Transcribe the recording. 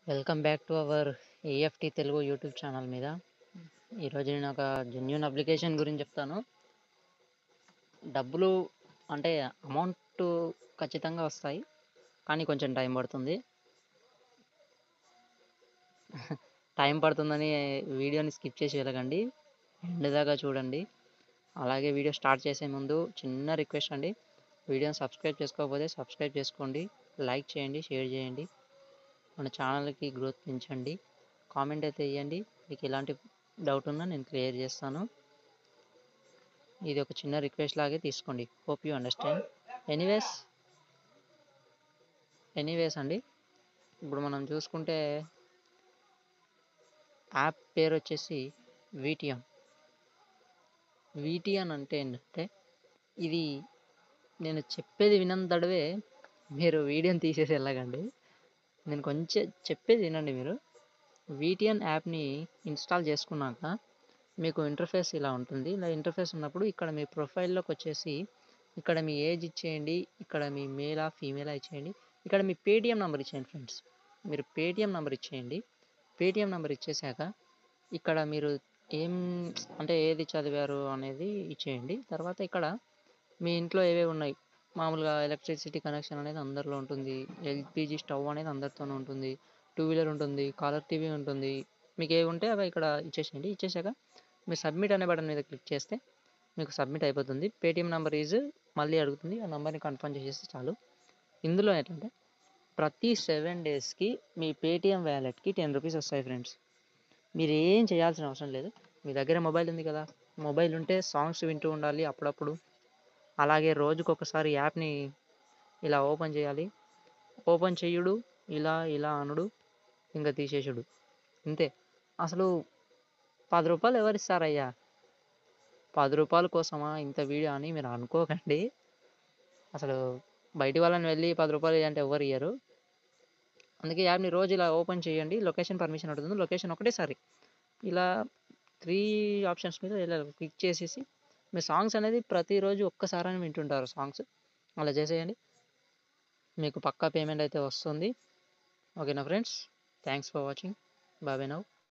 welcome back to our AFT Telugu YouTube channel మీద ఈరోజు నేను ఒక జెన్యున్ అప్లికేషన్ గురించి చెప్తాను డబ్బులు అంటే అమౌంట్ ఖచ్చితంగా వస్తాయి కానీ కొంచెం టైం పడుతుంది టైం పడుతుందని వీడియోని స్కిప్ చేసి వెళ్ళకండి ఎండ్ దాకా చూడండి అలాగే వీడియో స్టార్ట్ చేసే ముందు చిన్న రిక్వెస్ట్ అండి వీడియోని సబ్స్క్రైబ్ చేసుకోకపోతే సబ్స్క్రైబ్ చేసుకోండి లైక్ చేయండి షేర్ చేయండి మన ఛానల్కి గ్రోత్ పెంచండి కామెంట్ అయితే ఇవ్వండి మీకు ఎలాంటి డౌట్ ఉన్నా నేను క్లియర్ చేస్తాను ఇది ఒక చిన్న రిక్వెస్ట్ లాగే తీసుకోండి hope you understand anyways anyways అండి ఇప్పుడు మనం చూసుకుంటే యాప్ పేరు వచ్చేసి వీటిఎం వీటిఎన్ అంటే ఏంటంటే ఇది నేను చెప్పేది వినంతడవే మీరు వీడియోని తీసేసి వెళ్ళకండి నేను కొంచెం చెప్పేది వినండి మీరు వీటిఎన్ యాప్ని ఇన్స్టాల్ చేసుకున్నాక మీకు ఇంటర్ఫేస్ ఇలా ఉంటుంది ఇలా ఇంటర్ఫేస్ ఉన్నప్పుడు ఇక్కడ మీ ప్రొఫైల్లోకి వచ్చేసి ఇక్కడ మీ ఏజ్ ఇచ్చేయండి ఇక్కడ మీ మేలా ఫీమేలా ఇచ్చేయండి ఇక్కడ మీ పేటిఎం నెంబర్ ఇచ్చేయండి ఫ్రెండ్స్ మీరు పేటిఎం నెంబర్ ఇచ్చేయండి పేటిఎం నెంబర్ ఇచ్చేసాక ఇక్కడ మీరు ఏం అంటే ఏది చదివారు అనేది ఇచ్చేయండి తర్వాత ఇక్కడ మీ ఇంట్లో ఏవేవి ఉన్నాయి మామూలుగా ఎలక్ట్రిసిటీ కనెక్షన్ అనేది అందరిలో ఉంటుంది ఎల్పిజి స్టవ్ అనేది అందరితోనే ఉంటుంది టూ వీలర్ ఉంటుంది కాలర్ టీవీ ఉంటుంది మీకు ఏవి ఉంటే అవి ఇక్కడ ఇచ్చేసేయండి ఇచ్చేసాక మీరు సబ్మిట్ అనే బటన్ మీద క్లిక్ చేస్తే మీకు సబ్మిట్ అయిపోతుంది పేటిఎం నెంబర్ ఈజ్ మళ్ళీ అడుగుతుంది ఆ నెంబర్ని కన్ఫర్మ్ చేసేస్తే చాలు ఇందులో ఏంటంటే ప్రతి సెవెన్ డేస్కి మీ పేటిఎం వ్యాలెట్కి టెన్ రూపీస్ వస్తాయి ఫ్రెండ్స్ మీరు ఏం చేయాల్సిన అవసరం లేదు మీ దగ్గర మొబైల్ ఉంది కదా మొబైల్ ఉంటే సాంగ్స్ వింటూ ఉండాలి అప్పుడప్పుడు అలాగే రోజుకొకసారి యాప్ని ఇలా ఓపెన్ చేయాలి ఓపెన్ చేయుడు ఇలా ఇలా అనుడు ఇంకా తీసేసుడు అంతే అసలు పది రూపాయలు ఎవరు ఇస్తారయ్యా పది రూపాయల కోసమా ఇంత వీడియో అని మీరు అనుకోకండి అసలు బయటి వాళ్ళని వెళ్ళి పది రూపాయలు అంటే ఎవరు ఇయ్యరు అందుకే యాప్ని రోజు ఇలా ఓపెన్ చేయండి లొకేషన్ పర్మిషన్ ఉంటుంది లొకేషన్ ఒకటేసారి ఇలా త్రీ ఆప్షన్స్ మీద ఇలా క్లిక్ చేసేసి మీ సాంగ్స్ అనేది ప్రతిరోజు ఒక్కసారి వింటుంటారు సాంగ్స్ అలా చేసేయండి మీకు పక్కా పేమెంట్ అయితే వస్తుంది ఓకేనా ఫ్రెండ్స్ థ్యాంక్స్ ఫర్ వాచింగ్ బాబాయ్ నవ్